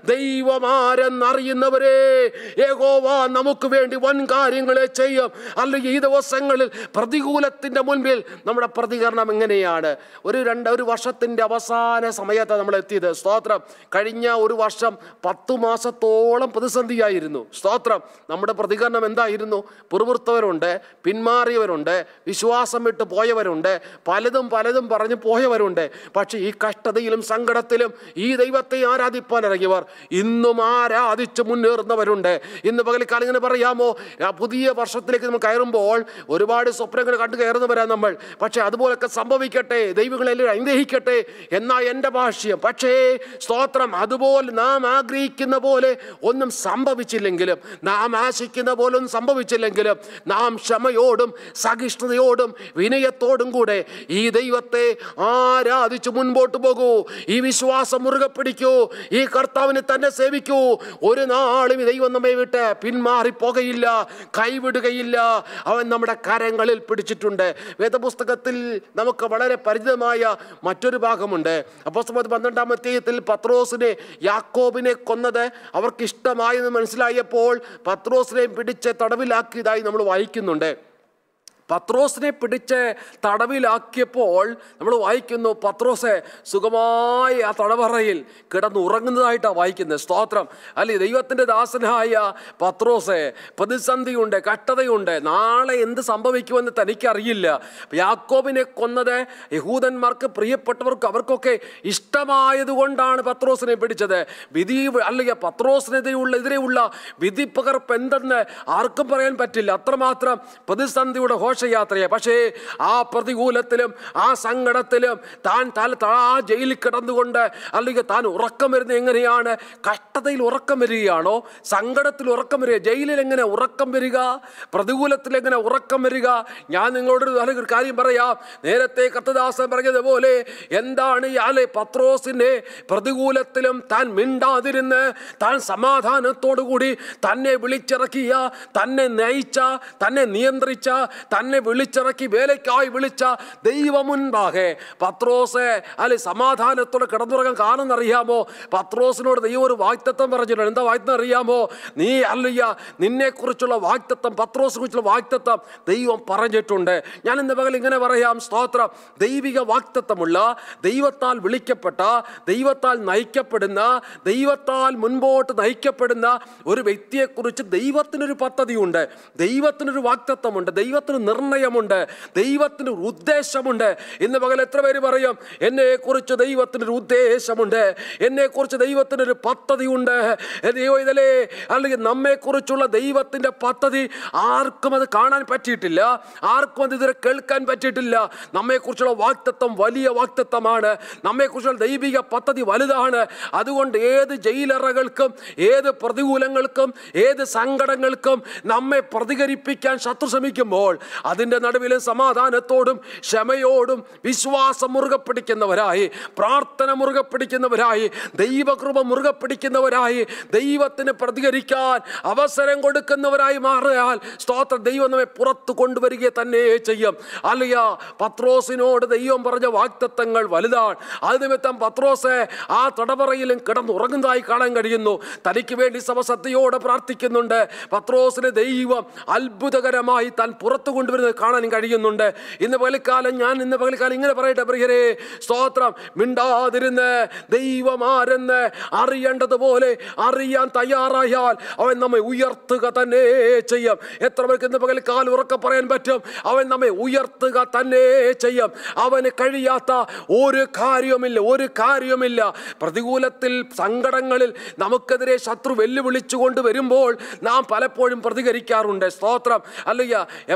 Speaker 1: ദൈവമാരെന്നറിയുന്നവരെ യഹോവ നമുക്ക് വേണ്ടി വൻ കാര്യങ്ങളെ ചെയ്യും അല്ലെങ്കിൽ ഈ ദിവസങ്ങളിൽ പ്രതികൂലത്തിൻ്റെ മുൻപിൽ നമ്മുടെ പ്രതികരണം എങ്ങനെയാണ് ഒരു രണ്ട് ഒരു വർഷത്തിൻ്റെ അവസാന സമയത്താണ് നമ്മൾ എത്തിയത് സ്തോത്രം കഴിഞ്ഞ ഒരു വർഷം പത്തു മാസത്തോളം പ്രതിസന്ധിയായിരുന്നു സ്തോത്രം നമ്മുടെ പ്രതികരണം എന്തായിരുന്നു പുറവൃത്തവരുണ്ട് പിന്മാറിയവരുണ്ട് വിശ്വാസം വിട്ട് പോയവരുണ്ട് പലതും പലതും പറഞ്ഞ് പോയവരുണ്ട് പക്ഷേ ഈ കഷ്ടതയിലും സങ്കടത്തിലും ഈ ദൈവത്തെ ആരാധിപ്പാൻ ഇറങ്ങിയവർ ഇന്നും ആരാധിച്ച് മുന്നേറുന്നവരുണ്ട് ഇന്ന് പകലിക്കാലം ഇങ്ങനെ പറയാമോ ആ പുതിയ വർഷത്തിലേക്ക് നമ്മൾ കയറുമ്പോൾ ഒരുപാട് സ്വപ്നങ്ങൾ കണ്ടു കയറുന്നവരാണ് നമ്മൾ പക്ഷേ അതുപോലൊക്കെ സംഭവിക്കട്ടെ ദൈവങ്ങളെല്ലാം അനുഗ്രഹിക്കട്ടെ എന്നാ എൻ്റെ ഭാഷ്യം പക്ഷേ സ്തോത്രം അതുപോലെ നാം ആഗ്രഹിക്കുന്ന പോലെ ഒന്നും സംഭവിച്ചില്ലെങ്കിലും നാം ആശിക്കുന്ന പോലെ ഒന്നും സംഭവിച്ചില്ലെങ്കിലും നാം ക്ഷമയോടും സഹിഷ്ണുതയോടും വിനയത്തോടും കൂടെ ഈ ദൈവത്തെ ആരാധിച്ച് മുൻപോട്ട് പോകൂ ഈ വിശ്വാസം മുറുകെ പിടിക്കൂ ഈ കർത്താവിനെ തന്നെ സേവിക്കൂ ഒരു നാളും ഈ ദൈവം നമ്മെ വിട്ട് പിന്മാറി പോകുകയില്ല കൈവിടുകയില്ല അവൻ നമ്മുടെ കരങ്ങളിൽ പിടിച്ചിട്ടുണ്ട് വേദപുസ്തകത്തിൽ നമുക്ക് വളരെ പരിചിതമായ മറ്റൊരു ഭാഗമുണ്ട് അപ്പോൾ പന്ത്രണ്ടാം അധ്യായത്തിൽ പത്രോസിനെ യാക്കോബിനെ കൊന്നത് അവർക്ക് ഇഷ്ടമായെന്ന് മനസ്സിലായപ്പോൾ പത്രോസിനെ പിടിച്ച് തടവിലാക്കിയതായി നമ്മൾ വായിക്കുന്നുണ്ട് പത്രോസിനെ പിടിച്ച് തടവിലാക്കിയപ്പോൾ നമ്മൾ വായിക്കുന്നു പത്രോസെ സുഖമായി ആ തടവറയിൽ കിടന്ന് ഉറങ്ങുന്നതായിട്ടാണ് വായിക്കുന്നത് സ്തോത്രം അല്ലെ ദൈവത്തിൻ്റെ ദാസനായ പത്രോസെ പ്രതിസന്ധിയുണ്ട് കഷ്ടതയുണ്ട് നാളെ എന്ത് സംഭവിക്കുമെന്ന് തനിക്കറിയില്ല യാക്കോബിനെ കൊന്നത് യഹൂദന്മാർക്ക് പ്രിയപ്പെട്ടവർക്ക് അവർക്കൊക്കെ ഇഷ്ടമായതുകൊണ്ടാണ് പത്രോസിനെ പിടിച്ചത് വിധി അല്ലെങ്കിൽ പത്രോസിനെതിരെയുള്ള എതിരെയുള്ള വിധി പകർപ്പ് എന്തെന്ന് ആർക്കും പറയാൻ പറ്റില്ല അത്രമാത്രം പ്രതിസന്ധിയുടെ ഘോഷയാത്രയെ പക്ഷേ ആ പ്രതികൂലത്തിലും ആ സങ്കടത്തിലും താൻ തല ആ ജയിലിൽ കിടന്നുകൊണ്ട് അല്ലെങ്കിൽ താൻ ഉറക്കം വരുന്നത് എങ്ങനെയാണ് കഷ്ടതയിൽ ഉറക്കം വരികയാണോ സങ്കടത്തിൽ ഉറക്കം വരിക ജയിലിൽ എങ്ങനെ ഉറക്കം വരിക പ്രതികൂലത്തിൽ എങ്ങനെ ഉറക്കം വരിക ഞാൻ നിങ്ങളോട് ഒരു ഒരു കാര്യം പറയാം നേരത്തെ കത്തദാസൻ പറഞ്ഞതുപോലെ എന്താണ് ഇയാളെ പത്രോസിന്റെ പ്രതികൂലത്തിലും താൻ മിണ്ടാതിരുന്ന് താൻ സമാധാനത്തോടുകൂടി തന്നെ വിളിച്ചിറക്കിയ തന്നെ നയിച്ച തന്നെ നിയന്ത്രിച്ച തന്നെ വിളിച്ചിറക്കി വേലയ്ക്കായി വിളിച്ച ദൈവമുൻപാകെ പത്രോസ് അല്ലെ സമാധാനത്തോടെ കിടന്നുറങ്ങാൻ കാണുന്നറിയാമോ പത്രോസിനോട് ദൈവം ഒരു വാക്തത്വം പറഞ്ഞിട്ടുണ്ട് എന്താ വാക്തം അറിയാമോ നീ അല്ലയ്യ നിന്നെ കുറിച്ചുള്ള വാക്തത്വം പത്രോസിനെ കുറിച്ചുള്ള വാക്തത്വം ദൈവം പറഞ്ഞിട്ടുണ്ട് ഞാൻ ഇന്ന് പകൽ ഇങ്ങനെ പറയാം സ്തോത്രം ദൈവിക വാക്തത്വമുള്ള ദൈവത്താൽ വിളിക്കപ്പെട്ട ദൈവത്താൽ നയിക്കപ്പെടുന്ന ദൈവത്താൽ മുൻപോട്ട് നയിക്കപ്പെടുന്ന ഒരു വ്യക്തിയെക്കുറിച്ച് ദൈവത്തിനൊരു പദ്ധതിയുണ്ട് ദൈവത്തിനൊരു വാക്തത്വമുണ്ട് ദൈവത്തിന് നിർണയമുണ്ട് ദൈവത്തിന് ഒരു ഉദ്ദേശമുണ്ട് ഇന്ന് പകൽ എത്ര പേര് പറയും എന്നെക്കുറിച്ച് ദൈവത്തിനൊരു ഉദ്ദേശമുണ്ട് എന്നെക്കുറിച്ച് ദൈവത്തിനൊരു പദ്ധതിയുണ്ട് ദൈവം ഇതിലെ അല്ലെങ്കിൽ നമ്മെക്കുറിച്ചുള്ള ദൈവത്തിൻ്റെ പദ്ധതി ആർക്കും അത് കാണാൻ പറ്റിയിട്ടില്ല ആർക്കും അത് ഇതുവരെ കേൾക്കാൻ പറ്റിയിട്ടില്ല നമ്മെക്കുറിച്ചുള്ള വാക്തത്വം വലിയ വാക്തത്വമാണ് നമ്മെക്കുറിച്ചുള്ള ദൈവിക പദ്ധതി വലുതാണ് അതുകൊണ്ട് ഏത് ജയിലറകൾക്കും ഏത് പ്രതികൂലങ്ങൾക്കും ഏത് സങ്കടങ്ങൾക്കും നമ്മെ പ്രതികരിപ്പിക്കാൻ ശത്രു ശ്രമിക്കുമ്പോൾ അതിൻ്റെ നടുവിലും സമാധാനത്തോടും ക്ഷമയോടും വിശ്വാസം മുറുകെ പിടിക്കുന്നവരായി പ്രാർത്ഥന മുറുകെ പിടിക്കുന്നവരായി ദൈവകൃപ മുറുകെ പിടിക്കുന്നവരായി ദൈവത്തിന് പ്രതികരിക്കാൻ അവസരം കൊടുക്കുന്നവരായി മാറിയാൽ സ്തോത്ര ദൈവം നമ്മെ പുറത്തു കൊണ്ടുവരിക തന്നെ ചെയ്യും അല്ലയ പത്രോസിനോട് ദൈവം പറഞ്ഞ വാക്തത്വങ്ങൾ വലുതാണ് അത് നിമിത്തം പത്രോസ് ആ തടവറയിലും കിടന്നുറങ്ങുന്നതായി കാണാൻ കഴിയുന്നു തനിക്ക് വേണ്ടി സമസത്യയോടെ പ്രാർത്ഥിക്കുന്നുണ്ട് പത്രോസിനെ ദൈവം അത്ഭുതകരമായി താൻ പുറത്തു കൊണ്ടുവരുന്നത് കാണാൻ കഴിയുന്നുണ്ട് ഇന്ന് പകൽക്കാലം ഞാൻ ഇന്ന് പകൽക്കാലം ഇങ്ങനെ പറയട്ടെ പ്രിയരെ സ്തോത്രം മിണ്ടാതിരുന്ന് ദൈവമാരെന്ന് അറിയേണ്ടതുപോലെ അറിയാൻ തയ്യാറായാൽ അവൻ നമ്മെ ഉയർത്തുക തന്നെ ചെയ്യും എത്ര പേർക്ക് ഇന്ന് പകൽക്കാലം ഉറക്കെ പറയാൻ പറ്റും അവൻ നമ്മെ ഉയർത്തുക തന്നെ ചെയ്യും അവന് കഴിയാത്ത ഒരു കാര്യവുമില്ല ഒരു കാര്യവുമില്ല പ്രതികൂലത്തിൽ സങ്കടങ്ങളിൽ നമുക്കെതിരെ ശത്രു വെല്ലുവിളിച്ചു കൊണ്ട് വരുമ്പോൾ നാം പലപ്പോഴും പ്രതികരിക്കാറുണ്ട് സ്തോത്രം അല്ലയ്യ എബ്രായ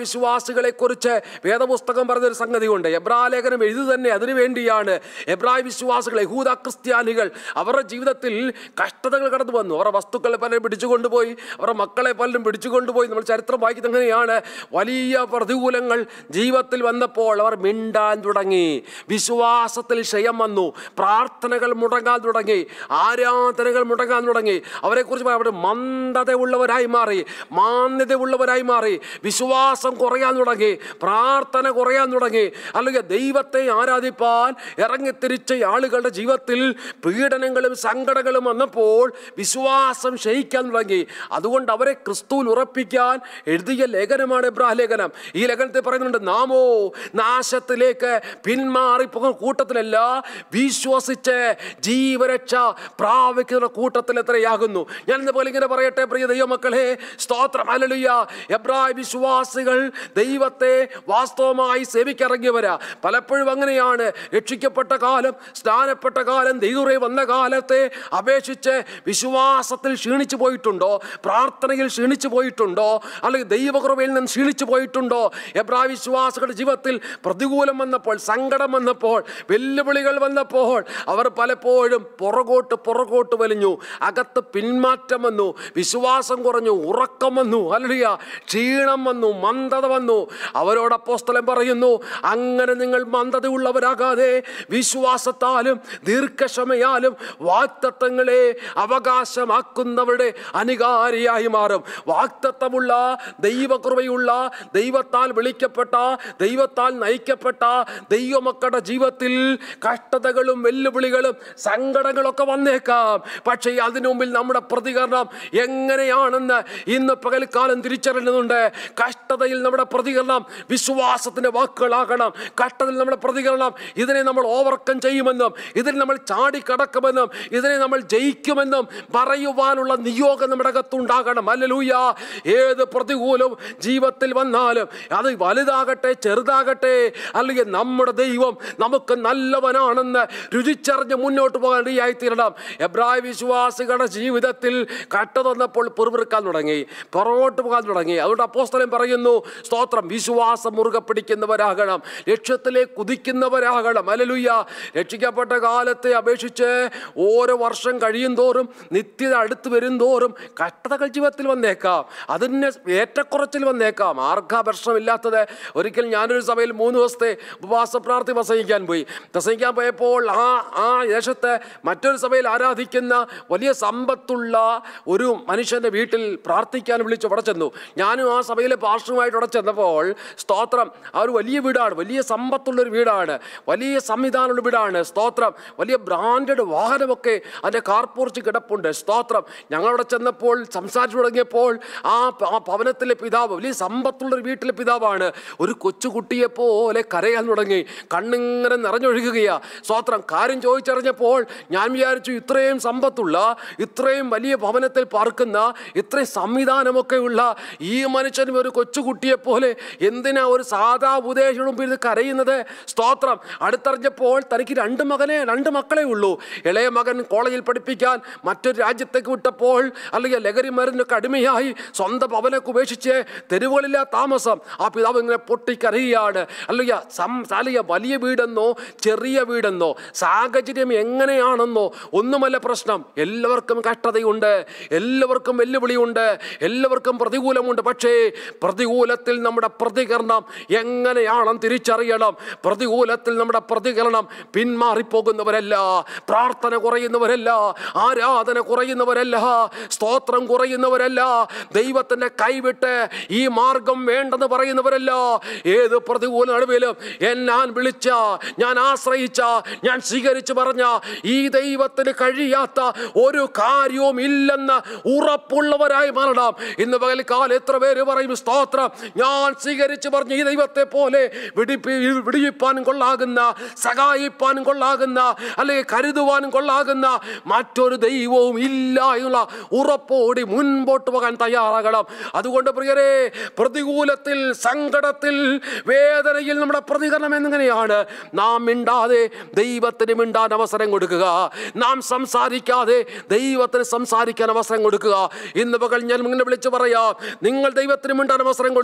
Speaker 1: വിശ്വാസികളെ കുറിച്ച് വേദപുസ്തകം പറഞ്ഞൊരു സംഗതിയുണ്ട് എബ്രാ ലേഖനം എഴുതി തന്നെ അതിനു വേണ്ടിയാണ് എബ്രായ വിശ്വാസികൾ യഹൂദ ക്രിസ്ത്യാനികൾ അവരുടെ ജീവിതത്തിൽ കഷ്ടതകൾ കടന്നു വന്നു അവരുടെ വസ്തുക്കളെ പലരും പിടിച്ചുകൊണ്ടുപോയി അവരുടെ മക്കളെ പലരും പിടിച്ചുകൊണ്ടുപോയി നമ്മൾ ചരിത്രം വായിക്കുന്നത് എങ്ങനെയാണ് വലിയ പ്രതികൂലങ്ങൾ ജീവിതത്തിൽ വന്നപ്പോൾ അവർ മിണ്ടാൻ തുടങ്ങി വിശ്വാസത്തിൽ ക്ഷയം വന്നു പ്രാർത്ഥനകൾ മുടങ്ങാൻ തുടങ്ങി ആരാധനകൾ മുടങ്ങാൻ തുടങ്ങി അവരെക്കുറിച്ച് പറയാം, അവർ മന്ദതയുള്ളവരായി മാറി മാന്യതയുള്ളവരായി മാറി വിശ്വാസം കുറയാൻ തുടങ്ങി പ്രാർത്ഥന കുറയാൻ തുടങ്ങി അല്ലെങ്കിൽ ദൈവത്തെ ആരാധിപ്പാൻ ഇറങ്ങിത്തിരിച്ച ആളുകളുടെ ജീവിതത്തിൽ പീഡനങ്ങളും സങ്കടങ്ങളും വന്നപ്പോൾ വിശ്വാസം ക്ഷയിക്കാൻ തുടങ്ങി അതുകൊണ്ട് അവരെ ക്രിസ്തുവിൽ ഉറപ്പിക്കാൻ എഴുതിയ ലേഖനമാണ് എബ്രാ ലേഖനം ഈ ലേഖനത്തിൽ പറയുന്നുണ്ട് നാമോ നാശത്തിലേക്ക് പിന്മാറിപ്പോകുന്ന കൂട്ടത്തിലല്ല വിശ്വസിച്ച് ജീവരക്ഷ പ്രാപിക്കുന്ന കൂട്ടത്തിൽ എത്രയാകുന്നു ഞാൻ ഇതുപോലെ ഇങ്ങനെ പറയട്ടെ പ്രിയ ദൈവമക്കളെ സ്തോത്രം അലലുയ എബ്രായ വിശ്വാസികൾ ദൈവത്തെ വാസ്തവമായി സേവിക്കിറങ്ങിയവരാ പലപ്പോഴും അങ്ങനെയാണ് രക്ഷിക്കപ്പെട്ട കാലം സ്നാനപ്പെട്ട കാലം ദൈവറെ വന്ന കാലത്തെ അപേക്ഷിച്ച് വിശ്വാസത്തിൽ ക്ഷീണിച്ചു പോയിട്ടുണ്ടോ പ്രാർത്ഥനയിൽ ക്ഷീണിച്ചു പോയിട്ടുണ്ടോ അല്ലെങ്കിൽ ദൈവകൃപയിൽ നിന്ന് ക്ഷീണിച്ചു പോയിട്ടുണ്ടോ എബ്രാ വിശ്വാസികളുടെ ജീവിതത്തിൽ പ്രതികൂലം വന്നപ്പോൾ സങ്കടം വന്നപ്പോൾ വെല്ലുവിളികൾ വന്നപ്പോൾ അവർ പലപ്പോഴും പുറകോട്ട് പുറകോട്ട് വലിഞ്ഞു അകത്ത് പിന്മാറ്റം വന്നു വിശ്വാസം കുറഞ്ഞു ഉറക്കം വന്നു അല്ലിയ ക്ഷീണം വന്നു മന്ദത വന്നു അവരോട് അപ്പോസ്തലൻ പറയുന്നു അങ്ങനെ നിങ്ങൾ മന്ദതയുള്ളവരാകാതെ വിശ്വാസത്താലും ദീർഘക്ഷമയാലും വാക്തത്വങ്ങളെ അവകാശമാക്കുന്നവരുടെ അനുകാരിയായി മാറും വാക്തത്വമുള്ള ദൈവകൃപയുള്ള ദൈവത്താൽ വിളിക്കപ്പെട്ട ദൈവത്താൽ നയിക്കപ്പെട്ട ദൈവമക്കളുടെ ജീവിതത്തിൽ കഷ്ടതകളും വെല്ലുവിളികളും സങ്കടങ്ങളൊക്കെ വന്നേക്കാം പക്ഷേ അതിനു മുമ്പിൽ നമ്മുടെ പ്രതികരണം എങ്ങനെയാണെന്ന് ഇന്ന് പകൽക്കാലം തിരിച്ചറിയുന്നുണ്ട് കഷ്ടതയിൽ നമ്മുടെ പ്രതികരണം വിശ്വാസത്തിന്റെ വാക്കുകളാകണം കഷ്ടതയിൽ നമ്മുടെ പ്രതികരണം ഇതിനെ നമ്മൾ ഓവർകം ചെയ്യുമെന്നും ഇതിൽ നമ്മൾ ചാടിക്കടക്കുമെന്നും ഇതിനെ നമ്മൾ ജയിക്കുമെന്നും പറയുവാനുള്ള നിയോഗം നമ്മുടെ അകത്തുണ്ടാകണം അല്ലലൂയ ഏത് പ്രതികൂലവും ജീവിതത്തിൽ വന്നാലും അത് വലുതാകട്ടെ ചെറുതാകട്ടെ അല്ലെങ്കിൽ നമ്മുടെ ദൈവം നമുക്ക് നല്ലവനാണെന്ന് രുചിച്ചറിഞ്ഞ് മുന്നോട്ട് പോകാൻ ഇടയായി തീരണം എബ്രായ വിശ്വാസികളുടെ ജീവിതത്തിൽ കട്ട തന്നപ്പോൾ പിറുപിറുക്കാൻ തുടങ്ങി പുറകോട്ട് പോകാൻ തുടങ്ങി അതുകൊണ്ട് അപ്പോസ്തലൻ പറയുന്നു സ്തോത്രം വിശ്വാസം മുറുകെ പിടിക്കുന്നവരാകണം ലക്ഷ്യത്തിലേക്ക് കുതിക്കുന്നവരാകണം അലലുയ്യ രക്ഷിക്കപ്പെട്ട കാലത്തെ അപേക്ഷിച്ച് ഓരോ വർഷം കഴിയും തോറും നിത്യത അടുത്ത് വരും തോറും കഷ്ടതകൾ ജീവിതത്തിൽ വന്നേക്കാം അതിന് ഏറ്റക്കുറച്ചിൽ വന്നേക്കാം ആർക്കാ പ്രശ്നമില്ലാത്തത് ഒരിക്കൽ ഞാനൊരു സഭയിൽ മൂന്ന് ദിവസത്തെ ഉപവാസ പ്രാർത്ഥി പ്രസംഗിക്കാൻ പോയി പ്രസംഗിക്കാൻ പോയപ്പോൾ ആ ആ ദേശത്ത് മറ്റൊരു സഭയിൽ ആരാധിക്കുന്ന വലിയ സമ്പത്തുള്ള ഒരു മനുഷ്യൻ്റെ വീട്ടിൽ പ്രാർത്ഥിക്കാൻ വിളിച്ച് അവിടെ ചെന്നു ഞാനും ആ സഭയിലെ പാർശ്വമായിട്ട് അവിടെ ചെന്നപ്പോൾ സ്തോത്രം ആ ഒരു വലിയ വീടാണ് വലിയ സമ്പത്തുള്ളൊരു വീടാണ് വലിയ സംവിധാനമുള്ള വീടാണ് സ്തോത്രം വലിയ ബ്രാൻഡഡ് വാഹനമൊക്കെ അതിൻ്റെ കാർപോർച്ച് കിടപ്പുണ്ട് സ്തോത്രം ഞങ്ങളവിടെ ചെന്നപ്പോൾ സംസാരിച്ചു തുടങ്ങിയപ്പോൾ ആ പ- ആ ഭവനത്തിലെ പിതാവ് വലിയ സമ്പത്തുള്ളൊരു വീട്ടിലെ പിതാവാണ് ഒരു കൊച്ചുകുട്ടിയെ പോലെ കരയാൻ തുടങ്ങി കണ്ണിങ്ങനെ നിറഞ്ഞൊഴുകുകയാ സ്തോത്രം കാര്യം ചോദിച്ചറിഞ്ഞപ്പോൾ ഞാൻ വിചാരിച്ചു ഇത്രയും സമ്പത്തുള്ള ഇത്രയും വലിയ ഭവനത്തിൽ പാർക്കുന്ന ഇത്രയും സംവിധാനമൊക്കെ ഉള്ള ഈ മനുഷ്യനും ഒരു കൊച്ചുകുട്ടിയെ പോലെ എന്തിനാ ഒരു സാധാ ഉപദേശവും ഇത് കരയുന്നത് സ്തോത്രം അടുത്തറിഞ്ഞപ്പോൾ തനിക്ക് രണ്ട് മകനെ രണ്ട് മക്കളെ ഉള്ളൂ ഇളയ മകൻ കോളേജിൽ പഠിപ്പിക്കാൻ മറ്റൊരു രാജ്യത്തേക്ക് വിട്ടപ്പോൾ അല്ലെങ്കിൽ ലഹരി മരുന്നൊക്കെ അടിമയായി സ്വന്തം ഭവനൊക്കെ ഉപേക്ഷിച്ച് തെരുവുകളില്ല താമസം ആ പിതാവ് ഇങ്ങനെ പൊട്ടിക്കരയുകയാണ് അല്ലെങ്കിൽ സം അല്ലെങ്കിൽ വലിയ വീടെന്നോ ചെറിയ വീടെന്നോ സാഹചര്യം എങ്ങനെയാണെന്നോ ഒന്നുമല്ല പ്രശ്നം എല്ലാവർക്കും കഷ്ടതയുണ്ട് എല്ലാവർക്കും വെല്ലുവിളിയുണ്ട് എല്ലാവർക്കും പ്രതികൂലമുണ്ട് പക്ഷേ പ്രതികൂലത്തിൽ നമ്മുടെ പ്രതികരണം എങ്ങനെയാണെന്ന് തിരിച്ചറിയണം പ്രതികൂലത്തിൽ നമ്മുടെ പ്രതികരണം പിന്മാറിപ്പോകുന്നവരല്ല പ്രാർത്ഥന കുറയുന്നവരല്ല ആരാധന കുറയുന്നവരല്ല സ്തോത്രം കുറയുന്നവരല്ല ദൈവത്തിൻ്റെ കൈവിട്ട് ഈ മാർഗം വേണ്ടെന്ന് പറയുന്നവരല്ല ഏത് പ്രതികൂല നടുവിലും ഞാൻ വിളിച്ച ഞാൻ ആശ്രയിച്ച ഞാൻ സ്വീകരിച്ചു പറഞ്ഞ ഈ ദൈവത്തിന് കഴിയാത്ത ഒരു കാര്യവും ഇല്ലെന്ന് ഉറപ്പുള്ളവരായി മാറണം ഇന്ന് പകൽക്കാലം എത്ര പേര് പറയും സ്തോത്രം ഞാൻ സ്വീകരിച്ചു പറഞ്ഞ ഈ ദൈവത്തെ പോലെ വിടിപ്പി വിടിയിപ്പാനും കൊള്ളാകുന്ന സഹായിപ്പാനും കൊള്ളാകുന്ന അല്ലെങ്കിൽ കരുതുവാനും കൊള്ളാകുന്ന മറ്റൊരു ദൈവവും ഇല്ല എന്നുള്ള ഉറപ്പോടി മുൻപോട്ട് പോകാൻ തയ്യാറാകണം അതുകൊണ്ട് പ്രിയരെ പ്രതികൂലത്തിൽ സങ്കടത്തിൽ വേദനയിൽ നമ്മുടെ പ്രതികരണം എങ്ങനെയാണ് നാം മിണ്ടാതെ ദൈവത്തിന് മിണ്ടാൻ അവസരം കൊടുക്കുക നാം സംസാരിക്കാതെ ദൈവത്തിന് സംസാരിക്കാൻ അവസരം കൊടുക്കുക ഇന്ന് പകൽ ഞാൻ ഇങ്ങനെ വിളിച്ചു പറയാം നിങ്ങൾ ദൈവത്തിന് മിണ്ടാൻ അവസരം കൊടുക്കുക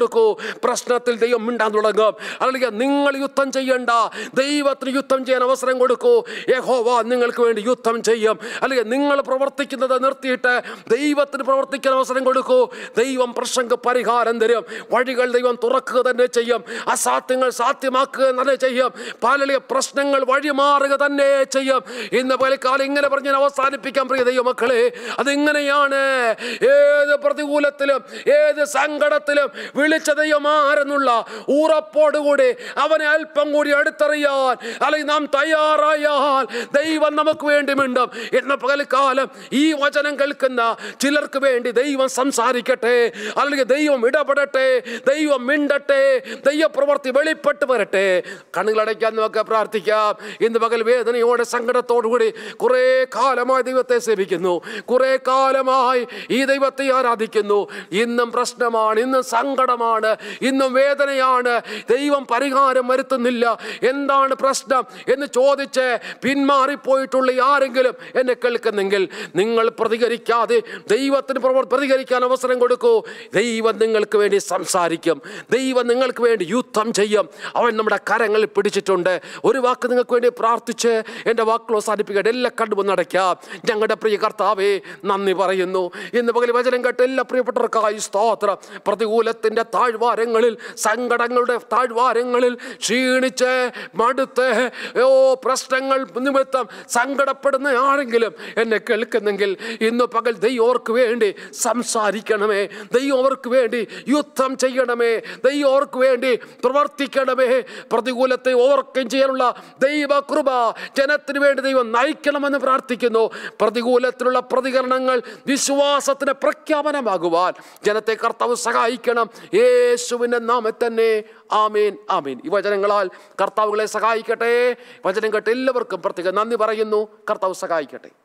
Speaker 1: കൊടുക്കൂ പ്രശ്നത്തിൽ ദൈവം മിണ്ടാൻ തുടങ്ങും അല്ലെങ്കിൽ നിങ്ങൾ യുദ്ധം ചെയ്യണ്ട ദൈവത്തിന് യുദ്ധം ചെയ്യാൻ അവസരം കൊടുക്കൂ യഹോവ നിങ്ങൾക്ക് വേണ്ടി യുദ്ധം ചെയ്യും അല്ലെങ്കിൽ നിങ്ങൾ പ്രവർത്തിക്കുന്നത് നിർത്തിയിട്ട് ദൈവത്തിന് പ്രവർത്തിക്കാൻ അവസരം കൊടുക്കൂ ദൈവം പ്രശ്നങ്ങൾക്ക് പരിഹാരം തരും വഴികൾ ദൈവം തുറക്കുക തന്നെ ചെയ്യും അസാധ്യങ്ങൾ സാധ്യമാക്കുക തന്നെ ചെയ്യും പല പ്രശ്നങ്ങൾ വഴിമാറുക തന്നെ ചെയ്യും ഇന്ന് പലക്കാലം ഇങ്ങനെ പറഞ്ഞ് ഞാൻ അവസാനിപ്പിക്കാൻ പ്രിയ ദൈവമക്കളെ അതിങ്ങനെയാണ് ഏത് പ്രതികൂലത്തിലും ഏത് സങ്കടത്തിലും വിളിച്ച ദൈവം ആരെന്നുള്ള ഉറപ്പോടുകൂടി അവനെ അല്പം കൂടി അടുത്തറിയാൻ അല്ലെങ്കിൽ നാം തയ്യാറായാൽ ദൈവം നമുക്ക് വേണ്ടി മിണ്ടും എന്ന പകൽക്കാലം ഈ വചനം കേൾക്കുന്ന ചിലർക്ക് വേണ്ടി ദൈവം സംസാരിക്കട്ടെ അല്ലെങ്കിൽ ദൈവം ഇടപെടട്ടെ ദൈവം മിണ്ടട്ടെ ദൈവപ്രവർത്തി വെളിപ്പെട്ട് വരട്ടെ കണ്ണുകളടയ്ക്കാൻ നമുക്ക് പ്രാർത്ഥിക്കാം ഇന്ന് പകൽ വേദനയോടെ സങ്കടത്തോടുകൂടി കുറേ കാലമായി ദൈവത്തെ സേവിക്കുന്നു കുറേ കാലമായി ഈ ദൈവത്തെ ആരാധിക്കുന്നു ഇന്നും പ്രശ്നമാണ് ഇന്നും സങ്കടമാണ് ഇന്നും വേദനയാണ് ദൈവം പരിഹാരം വരുത്തുന്നില്ല എന്താണ് പ്രശ്നം എന്ന് ചോദിച്ച് പിന്മാറിപ്പോയിട്ടുള്ള ആരെങ്കിലും എന്നെ കേൾക്കുന്നെങ്കിൽ നിങ്ങൾ പ്രതികരിക്കാതെ ദൈവത്തിന് പ്രവർ പ്രതികരിക്കാൻ അവസരം കൊടുക്കൂ ദൈവം നിങ്ങൾക്ക് വേണ്ടി സംസാരിക്കും ദൈവം നിങ്ങൾക്ക് വേണ്ടി യുദ്ധം ചെയ്യും അവൻ നമ്മുടെ കരങ്ങളിൽ പിടിച്ചിട്ടുണ്ട് ഒരു വാക്ക് നിങ്ങൾക്ക് വേണ്ടി പ്രാർത്ഥിച്ച് എൻ്റെ വാക്കുകൾ അവസാനിപ്പിക്കട്ടെ എല്ലാം കണ്ടുവന്നടയ്ക്കാം ഞങ്ങളുടെ പ്രിയ കർത്താവേ നന്ദി പറയുന്നു ഇന്ന് പകൽ വചനം കേട്ട് എല്ലാ പ്രിയപ്പെട്ടവർക്കായി സ്തോത്രം പ്രതികൂലത്തിൻ്റെ താഴ്വാരങ്ങളിൽ സങ്കടങ്ങളുടെ താഴ്വാരങ്ങളിൽ ക്ഷീണിച്ച് മടുത്ത് ഓ പ്രശ്നങ്ങൾ നിമിത്തം സങ്കടപ്പെടുന്ന ആരെങ്കിലും എന്നെ കേൾക്കുന്നെങ്കിൽ ഇന്ന് പകൽ ദൈവം അവർക്ക് വേണ്ടി സംസാരിക്കണമേ ദൈവം അവർക്ക് വേണ്ടി യുദ്ധം ചെയ്യണമേ ദൈവം അവർക്ക് വേണ്ടി പ്രവർത്തിക്കണമേ പ്രതികൂലത്തെ ഓവർക്കം ചെയ്യാനുള്ള ദൈവ കൃപ ജനത്തിന് വേണ്ടി ദൈവം നയിക്കണമെന്ന് പ്രാർത്ഥിക്കുന്നു പ്രതികൂലത്തിലുള്ള പ്രതികരണങ്ങൾ വിശ്വാസത്തിന് പ്രഖ്യാപനമാകുവാൻ ജനത്തെ കർത്താവ് സഹായിക്കണം യേശുവിൻ്റെ നാമത്തിൽ തന്നെ ആമേൻ ആമേൻ ഈ വചനങ്ങളാൽ കർത്താവുകളെ സഹായിക്കട്ടെ വചനം കേട്ട് എല്ലാവർക്കും പ്രത്യേകം നന്ദി പറയുന്നു കർത്താവ് സഹായിക്കട്ടെ